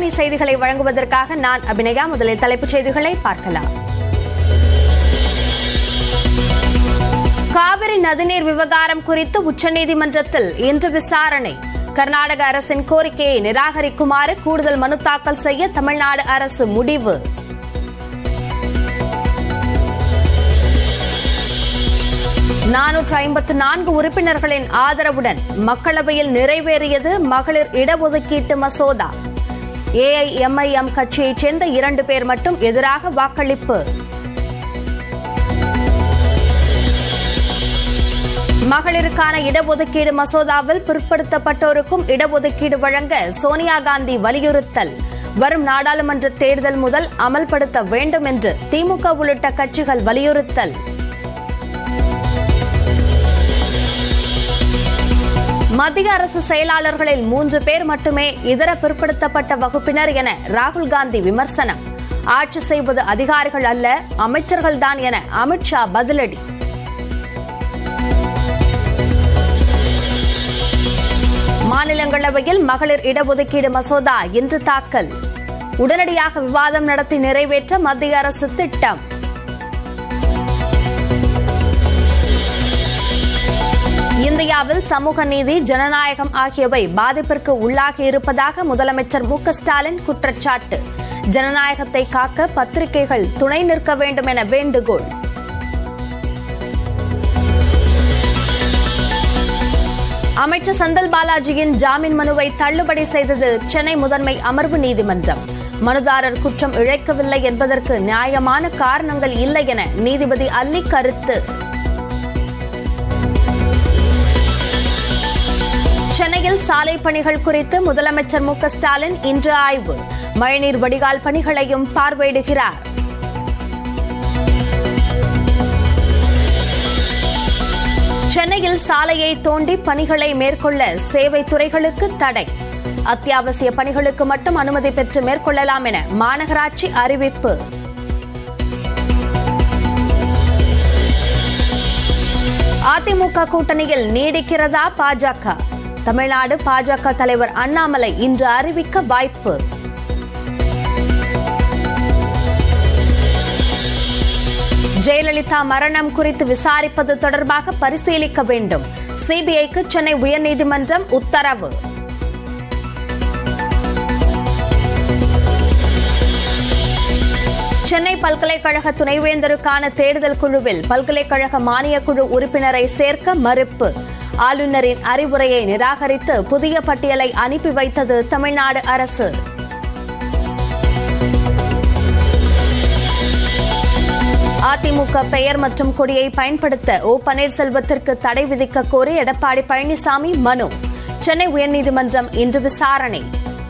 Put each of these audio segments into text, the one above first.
உடனடி செய்திகளை வழங்குவதற்காக நான் அபிநயா முதலில் தலைப்புச் செய்திகளை பார்க்கலாம் காவிரி நதிநீர் விவகாரம் குறித்து உச்சநீதிமன்றத்தில் இன்று விசாரணை கர்நாடக அரசின் கோரிக்கையை நிராகரிக்குமாறு கூடுதல் மனு தாக்கல் செய்ய தமிழ்நாடு அரசு முடிவு நானூற்று ஐம்பத்து நான்கு உறுப்பினர்களின் ஆதரவுடன் மக்களவையில் நிறைவேறியது மகளிர் இடஒதுக்கீட்டு மசோதா ஏஐஎம்ஐஎம் கட்சியைச் சேர்ந்த இரண்டு பேர் மட்டும் எதிராக வாக்களிப்பு மகளிருக்கான இடஒதுக்கீடு மசோதாவில் பிற்படுத்தப்பட்டோருக்கும் இடஒதுக்கீடு வழங்க சோனியா காந்தி வலியுறுத்தல் வரும் நாடாளுமன்ற தேர்தல் முதல் அமல்படுத்த வேண்டும் என்று திமுக உள்ளிட்ட கட்சிகள் வலியுறுத்தல் மத்திய அரசு செயலாளர்களில் மூன்று பேர் மட்டுமே இதர பிற்படுத்தப்பட்ட வகுப்பினர் என ராகுல் காந்தி விமர்சனம் ஆட்சி செய்வது அதிகாரிகள் அல்ல அமைச்சர்கள்தான் என அமித்ஷா பதிலடி மாநிலங்களவையில் மகளிர் இடஒதுக்கீடு மசோதா இன்று தாக்கல் உடனடியாக விவாதம் நடத்தி நிறைவேற்ற மத்திய அரசு திட்டம் இந்தியாவில் சமூக நீதி ஜனநாயகம் ஆகியவை பாதிப்பிற்கு உள்ளாகி இருப்பதாக முதலமைச்சர் மு ஸ்டாலின் குற்றச்சாட்டு ஜனநாயகத்தை காக்க பத்திரிகைகள் துணை நிற்க வேண்டும் என வேண்டுகோள் அமைச்சர் செந்தில் பாலாஜியின் ஜாமீன் மனுவை தள்ளுபடி செய்தது சென்னை முதன்மை அமர்வு நீதிமன்றம் மனுதாரர் குற்றம் இழைக்கவில்லை என்பதற்கு நியாயமான காரணங்கள் இல்லை என நீதிபதி அல்லி கருத்து சென்னையில் சாலை பணிகள் குறித்து முதலமைச்சர் மு ஸ்டாலின் இன்று ஆய்வு மழைநீர் வடிகால் பணிகளையும் பார்வையிடுகிறார் சென்னையில் சாலையை தோண்டி பணிகளை மேற்கொள்ள சேவை துறைகளுக்கு தடை அத்தியாவசிய பணிகளுக்கு மட்டும் அனுமதி பெற்று மேற்கொள்ளலாம் என மாநகராட்சி அறிவிப்பு அதிமுக கூட்டணியில் நீடிக்கிறதா பாஜக தமிழ்நாடு பாஜக தலைவர் அண்ணாமலை இன்று அறிவிக்க வாய்ப்பு ஜெயலலிதா மரணம் குறித்து விசாரிப்பது தொடர்பாக பரிசீலிக்க வேண்டும் சிபிஐக்கு சென்னை உயர்நீதிமன்றம் உத்தரவு சென்னை பல்கலைக்கழக துணைவேந்தருக்கான தேடுதல் குழுவில் பல்கலைக்கழக மானியக் குழு உறுப்பினரை சேர்க்க மறுப்பு ஆளுநரின் அறிவுரையை நிராகரித்து புதிய பட்டியலை அனுப்பி வைத்தது தமிழ்நாடு அரசு அதிமுக பெயர் மற்றும் கொடியை பயன்படுத்த ஓ பன்னீர்செல்வத்திற்கு தடை விதிக்க கோரி எடப்பாடி பழனிசாமி மனு சென்னை உயர்நீதிமன்றம் இன்று விசாரணை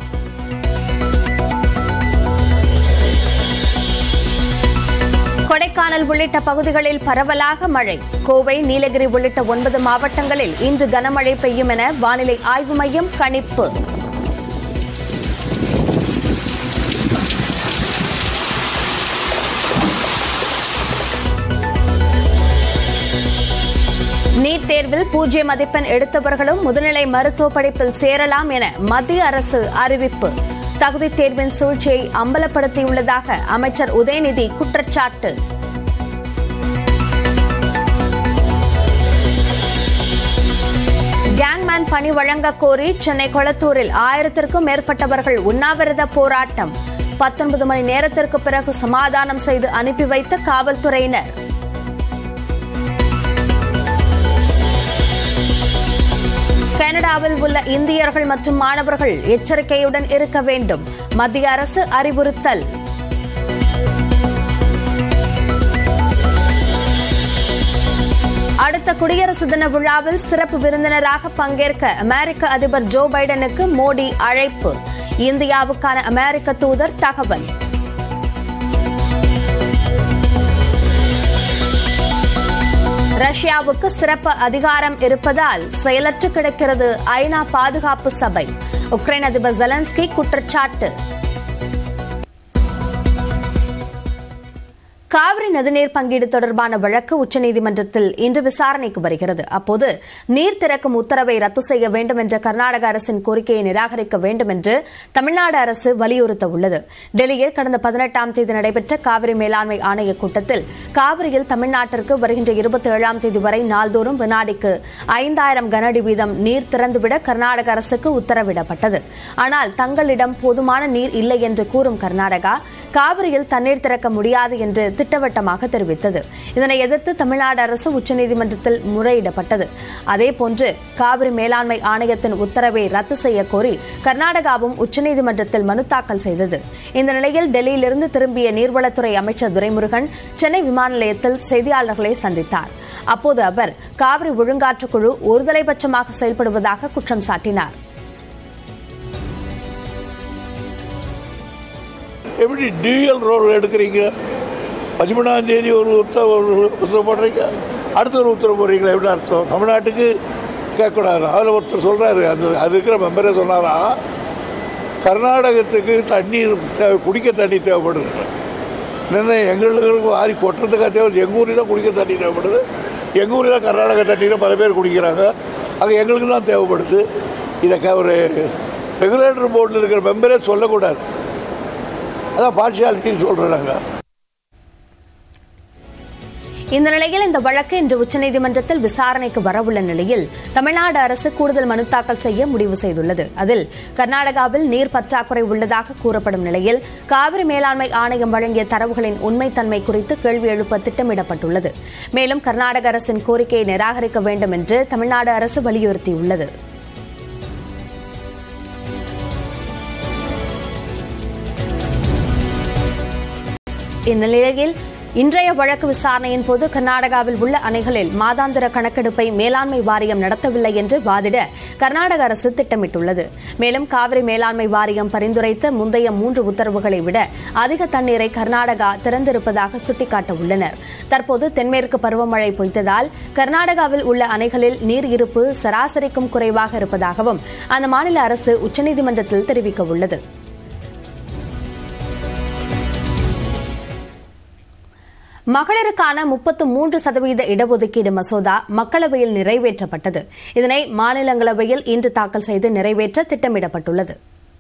கொடைக்கானல் உள்ளிட்ட பகுதிகளில் பரவலாக மழை கோவை நீலகிரி உள்ளிட்ட ஒன்பது மாவட்டங்களில் இன்று கனமழை பெய்யும் என வானிலை ஆய்வு மையம் கணிப்பு நீட் தேர்வில் பூஜ்ய மதிப்பெண் எடுத்தவர்களும் முதுநிலை மருத்துவ படிப்பில் சேரலாம் என மத்திய அரசு அறிவிப்பு தகுதித் தேர்வின் சூழ்ச்சியை அம்பலப்படுத்தியுள்ளதாக அமைச்சர் உதயநிதி குற்றச்சாட்டு கேங்மேன் பணி வழங்க கோரி சென்னை கொளத்தூரில் ஆயிரத்திற்கும் மேற்பட்டவர்கள் உண்ணாவிரத போராட்டம் பத்தொன்பது மணி நேரத்திற்கு பிறகு சமாதானம் செய்து அனுப்பி வைத்த காவல்துறையினர் கனடாவில் உள்ள இந்தியர்கள் மற்றும் மாணவர்கள் எச்சரிக்கையுடன் இருக்க வேண்டும் மத்திய அரசு அறிவுறுத்தல் அடுத்த குடியரசு தின விழாவில் சிறப்பு விருந்தினராக பங்கேற்க அமெரிக்க அதிபர் ஜோ பைடனுக்கு மோடி அழைப்பு இந்தியாவுக்கான அமெரிக்க தூதர் தகவல் ரஷ்யாவுக்கு சிறப்பு அதிகாரம் இருப்பதால் செயலற்று கிடக்கிறது ஐநா பாதுகாப்பு சபை உக்ரைன் அதிபர் ஜெலன்ஸ்கி குற்றச்சாட்டு காவிரி நதிநீர் பங்கீடு தொடர்பான வழக்கு உச்சநீதிமன்றத்தில் இன்று விசாரணைக்கு வருகிறது அப்போது நீர் திறக்கும் உத்தரவை ரத்து செய்ய வேண்டும் என்ற கர்நாடக அரசின் கோரிக்கையை நிராகரிக்க வேண்டும் என்று தமிழ்நாடு அரசு வலியுறுத்த உள்ளது டெல்லியில் கடந்த பதினெட்டாம் தேதி நடைபெற்ற காவிரி மேலாண்மை ஆணைய கூட்டத்தில் காவிரியில் தமிழ்நாட்டிற்கு வருகின்ற இருபத்தி ஏழாம் தேதி வரை நாள்தோறும் வினாடிக்கு ஐந்தாயிரம் கனஅடி வீதம் நீர் திறந்துவிட கர்நாடக அரசுக்கு உத்தரவிடப்பட்டது ஆனால் தங்களிடம் போதுமான நீர் இல்லை என்று கூறும் கர்நாடகா காவிரியில் தண்ணீர் திறக்க முடியாது என்று திட்டவட்டமாக தெரிவித்தது இதனை எதிர்த்து தமிழ்நாடு அரசு உச்சநீதிமன்றத்தில் முறையிடப்பட்டது அதேபோன்று காவிரி மேலாண்மை ஆணையத்தின் உத்தரவை ரத்து செய்ய கோரி கர்நாடகாவும் உச்சநீதிமன்றத்தில் மனு தாக்கல் செய்தது இந்த நிலையில் டெல்லியிலிருந்து திரும்பிய நீர்வளத்துறை அமைச்சர் துரைமுருகன் சென்னை விமான நிலையத்தில் செய்தியாளர்களை சந்தித்தார் அப்போது அவர் காவிரி ஒழுங்காற்றுக் குழு ஒருதலைபட்சமாக செயல்படுவதாக குற்றம் சாட்டினார் எப்படி டியூஎல் ரோல் எடுக்கிறீங்க பதிமூணாம் தேதி ஒரு உத்தரவு ஒரு உத்தரவு போடுறீங்க அடுத்த ஒரு உத்தரவு போடுறீங்களா எப்படி அர்த்தம் தமிழ்நாட்டுக்கு கேட்கக்கூடாது அதில் ஒருத்தர் சொல்கிறாரு அந்த அது இருக்கிற மெம்பரே சொன்னாரா கர்நாடகத்துக்கு தண்ணீர் தேவை குடிக்க தண்ணி தேவைப்படுது நின்று எங்களுக்கு வாரி கொட்டுறதுக்காக தேவை எங்கள் ஊரில் தான் குடிக்க தண்ணி தேவைப்படுது எங்கள் ஊரில் தான் கர்நாடக தண்ணீரை பல பேர் குடிக்கிறாங்க அது எங்களுக்கு தான் தேவைப்படுது இதை க- ஒரு ரெகுலேட்டர் போர்டில் இருக்கிற மெம்பரே சொல்லக்கூடாது அதான் பார்ஷியாலிட்டின்னு சொல்கிறோம் நாங்கள் இந்த நிலையில் இந்த வழக்கு இன்று உச்சநீதிமன்றத்தில் விசாரணைக்கு வரவுள்ள நிலையில் தமிழ்நாடு அரசு கூடுதல் மனு தாக்கல் செய்ய முடிவு செய்துள்ளது அதில் கர்நாடகாவில் நீர் பற்றாக்குறை உள்ளதாக கூறப்படும் நிலையில் காவிரி மேலாண்மை ஆணையம் வழங்கிய தரவுகளின் உண்மைத்தன்மை குறித்து கேள்வி எழுப்ப திட்டமிடப்பட்டுள்ளது மேலும் கர்நாடக அரசின் கோரிக்கையை நிராகரிக்க வேண்டும் என்று தமிழ்நாடு அரசு வலியுறுத்தியுள்ளது இந்நிலையில் இன்றைய வழக்கு விசாரணையின் போது கர்நாடகாவில் உள்ள அணைகளில் மாதாந்திர கணக்கெடுப்பை மேலாண்மை வாரியம் நடத்தவில்லை என்று வாதிட கர்நாடக அரசு திட்டமிட்டுள்ளது மேலும் காவிரி மேலாண்மை வாரியம் பரிந்துரைத்த முந்தைய மூன்று உத்தரவுகளை விட அதிக தண்ணீரை கர்நாடகா திறந்திருப்பதாக சுட்டிக்காட்ட உள்ளனர் தற்போது தென்மேற்கு பருவமழை பொய்த்ததால் கர்நாடகாவில் உள்ள அணைகளில் நீர் இருப்பு சராசரிக்கும் குறைவாக இருப்பதாகவும் அந்த மாநில அரசு உச்சநீதிமன்றத்தில் தெரிவிக்க உள்ளது மகளிருக்கான முப்பத்து மூன்று சதவீத இடஒதுக்கீடு மசோதா மக்களவையில் நிறைவேற்றப்பட்டது இதனை மாநிலங்களவையில் இன்று தாக்கல் செய்து நிறைவேற்ற திட்டமிடப்பட்டுள்ளது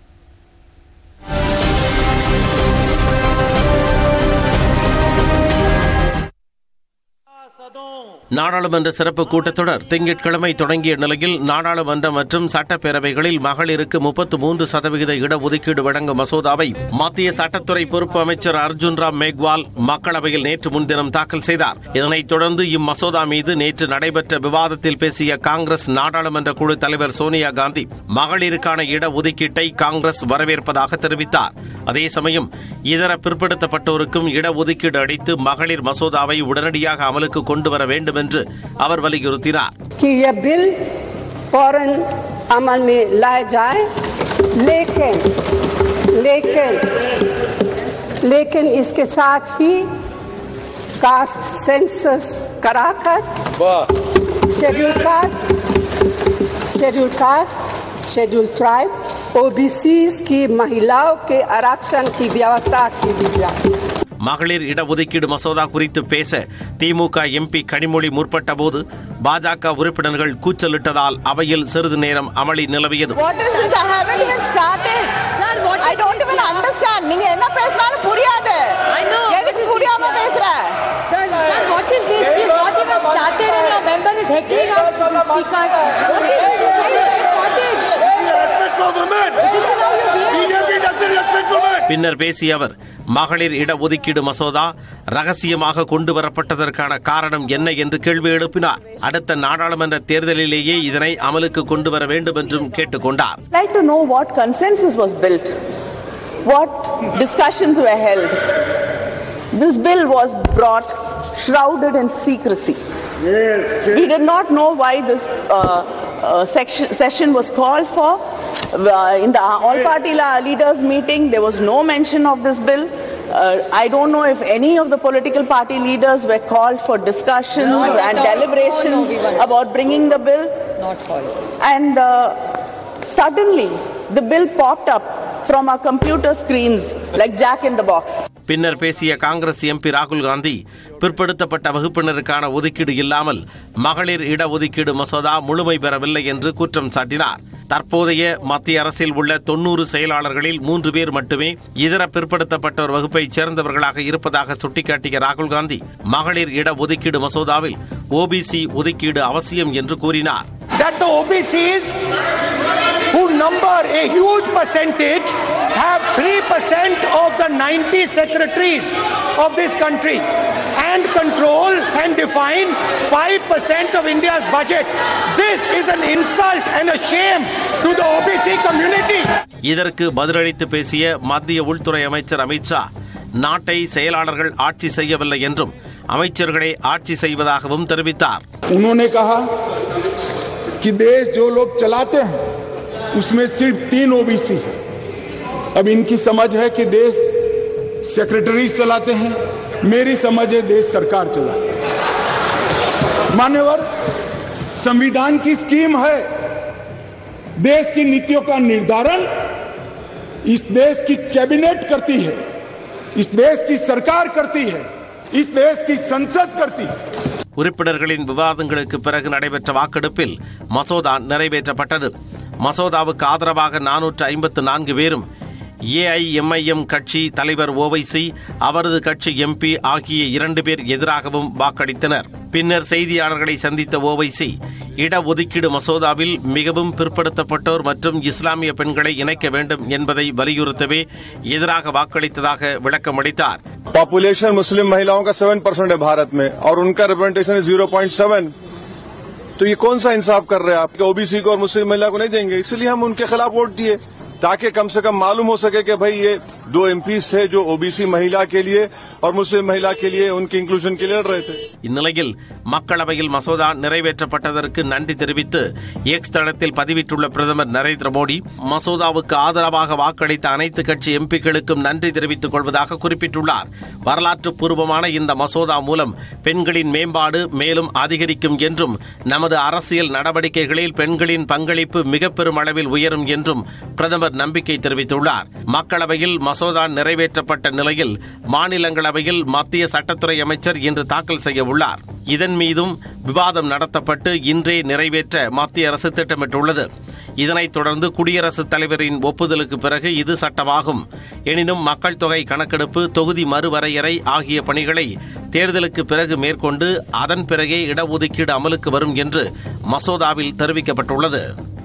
நாடாளுமன்ற சிறப்பு கூட்டத்தொடர் திங்கட்கிழமை தொடங்கிய நிலையில் நாடாளுமன்ற மற்றும் சட்டப்பேரவைகளில் மகளிருக்கு முப்பத்து மூன்று சதவிகித இடஒதுக்கீடு வழங்கும் மசோதாவை மத்திய சட்டத்துறை பொறுப்பு அமைச்சர் அர்ஜுன் ராம் மேக்வால் மக்களவையில் நேற்று முன்தினம் தாக்கல் செய்தார் இதனைத் தொடர்ந்து இம்மசோதா மீது நேற்று நடைபெற்ற விவாதத்தில் பேசிய காங்கிரஸ் நாடாளுமன்ற குழு தலைவர் சோனியா காந்தி மகளிருக்கான இடஒதுக்கீட்டை காங்கிரஸ் வரவேற்பதாக தெரிவித்தார் அதே சமயம் இதர பிற்படுத்தப்பட்டோருக்கும் இடஒதுக்கீடு அளித்து மகளிர் மசோதாவை உடனடியாக அமலுக்கு கொண்டு வர வேண்டும் என்று அவர் வலியுறுத்தினார் कि यह बिल फौरन अमल में लाया जाए लेकिन लेकिन लेकिन इसके साथ ही कास्ट सेंसस कराकर schedule caste schedule caste schedule tribe OBCs की महिलाओं के आरक्षण की व्यवस्था की भी जाए மகளிர் இடஒதுக்கீடு மசோதா குறித்து பேச திமுக எம்பி கனிமொழி முற்பட்ட போது பாஜக உறுப்பினர்கள் கூச்சலிட்டதால் அவையில் சிறிது நேரம் அமளி நிலவியது What is this? I haven't even started. Sir, what I is don't this even here? understand. நீங்க என்ன பேசினாலும் புரியாது I know. எதுக்கு What is புரியாம this here? பேசுற Sir, sir, what is this? He's not even started and your member is heckling us to the speaker. What is this? Why is this started? This is how you behave. பின்னர் பேசிய அவர் மகளிர் இடஒதுக்கீடு மசோதா ரகசியமாக கொண்டு வரப்பட்டதற்கான காரணம் என்ன என்று கேள்வி எழுப்பினார் அடுத்த நாடாளுமன்ற தேர்தலிலேயே இதனை அமலுக்கு கொண்டு வர வேண்டும் என்றும் கேட்டுக்கொண்டார் like to know what consensus was built, what discussions were held. This bill was brought shrouded in secrecy. We did not know why this uh, uh, section, session was called for. Uh, in the all party leaders meeting, there was no mention of this bill. Uh, I don't know if any of the political party leaders were called for discussions Not at and all. deliberations No, no, we were not. about bringing the bill. Not for you. And uh, suddenly, the bill popped up from our computer screens like Jack in the Box. பின்னர் பேசிய Congress MP ராகுல் காந்தி பிற்படுத்தப்பட்ட வகுப்பினருக்கான ஒதுக்கீடு இல்லாமல் மகளிர் இடஒதுக்கீடு மசோதா முழுமை பெறவில்லை என்று குற்றம் சாட்டினார் தற்போதைய மத்திய அரசில் உள்ள தொன்னூறு செயலாளர்களில் மூன்று பேர் மட்டுமே இதர பிற்படுத்தப்பட்டோர் வகுப்பைச் சேர்ந்தவர்களாக இருப்பதாக சுட்டிக்காட்டிய ராகுல் காந்தி மகளிர் இடஒதுக்கீடு மசோதாவில் ஓபிசி ஒதுக்கீடு அவசியம் என்று கூறினார் that the OBCs, who number a huge percentage, have 3% of the 90 secretaries of this country and control and define 5% of India's budget. This is an insult and a shame to the OBC community. இதற்கு பதிலளித்து பேசிய மத்திய உள்துறை அமைச்சர் அமித்ஷா நாட்டை செயலாளர்கள் ஆட்சி செய்யவில்லை என்றும் அமைச்சர்களே ஆட்சி செய்வதாகவும் தெரிவித்தார் उन्होंने कहा कि देश जो लोग चलाते हैं उसमें सिर्फ तीन ओबीसी है अब इनकी समझ है कि देश सेक्रेटरी चलाते हैं मेरी समझ है देश सरकार चलाते है मान्यवर संविधान की स्कीम है देश की नीतियों का निर्धारण इस देश की कैबिनेट करती है इस देश की सरकार करती है इस देश की संसद करती है உறுப்பினர்களின் விவாதங்களுக்கு பிறகு நடைபெற்ற வாக்கெடுப்பில் மசோதா நிறைவேற்றப்பட்டது மசோதாவுக்கு ஆதரவாக நானூற்று ஐம்பத்து நான்கு பேரும் ஏஐஎம்ஐஎம் கட்சி தலைவர் ஓவைசி அவரது கட்சி எம்பி ஆகிய இரண்டு பேர் எதிராகவும் வாக்களித்தனர் பின்னர் செய்தியாளர்களை சந்தித்த ஓவைசி இடஒதுக்கீடு மசோதாவில் மிகவும் பிற்படுத்தப்பட்டோர் மற்றும் இஸ்லாமிய பெண்களை இணைக்க வேண்டும் என்பதை வலியுறுத்தவே எதிராக வாக்களித்ததாக விளக்கமளித்தார் पॉपुलेशन मुस्लिम महिलाओं का सेवन परसेंट है भारत में और उनका रिप्रेजेंटेशन है जीरो पॉइंट सेवन तो ये कौन सा इंसाफ कर रहे हैं आप ओबीसी को और मुस्लिम महिला को नहीं देंगे इसलिए हम उनके खिलाफ वोट दिए ताकि कम से कम मालूम हो सके कि भाई ये दो एमपी थे जो ओबीसी महिला के लिए और मुस्लिम महिला के लिए उनके इंक्लूजन के लिए लड़ रहे थे இந்நிலையில் மக்களவையில் மசோதா நிறைவேற்றப்பட்டதற்கு நன்றி தெரிவித்து எக்ஸ் தளத்தில் பதிவிட்டுள்ள பிரதமர் நரேந்திர மோடி மசோதாவுக்கு ஆதரவாக வாக்களித்த அனைத்து கட்சி எம்பிக்களுக்கும் நன்றி தெரிவித்துக் கொள்வதாக குறிப்பிட்டுள்ளார் வரலாற்று பூர்வமான இந்த மசோதா மூலம் பெண்களின் மேம்பாடு மேலும் அதிகரிக்கும் என்றும் நமது அரசியல் நடவடிக்கைகளில் பெண்களின் பங்களிப்பு மிக பெரும் அளவில் உயரும் என்றும் பிரதமர் நம்பிக்கை தெரிவித்துள்ளார் மக்களவையில் மசோதா நிறைவேற்றப்பட்ட நிலையில் மாநிலங்களவையில் மத்திய சட்டத்துறை அமைச்சர் இன்று தாக்கல் செய்ய உள்ளார் இதன் மீதும் விவாதம் நடத்தப்பட்டு இன்றே நிறைவேற்ற மத்திய அரசு திட்டமிட்டுள்ளது இதனைத் தொடர்ந்து குடியரசுத் தலைவரின் ஒப்புதலுக்கு பிறகு இது சட்டமாகும் எனினும் மக்கள் தொகை கணக்கெடுப்பு தொகுதி மறுவரையறை ஆகிய பணிகளை தேர்தலுக்கு பிறகு மேற்கொண்டு அதன் பிறகே இடஒதுக்கீடு அமலுக்கு வரும் என்று மசோதாவில் தெரிவிக்கப்பட்டுள்ளது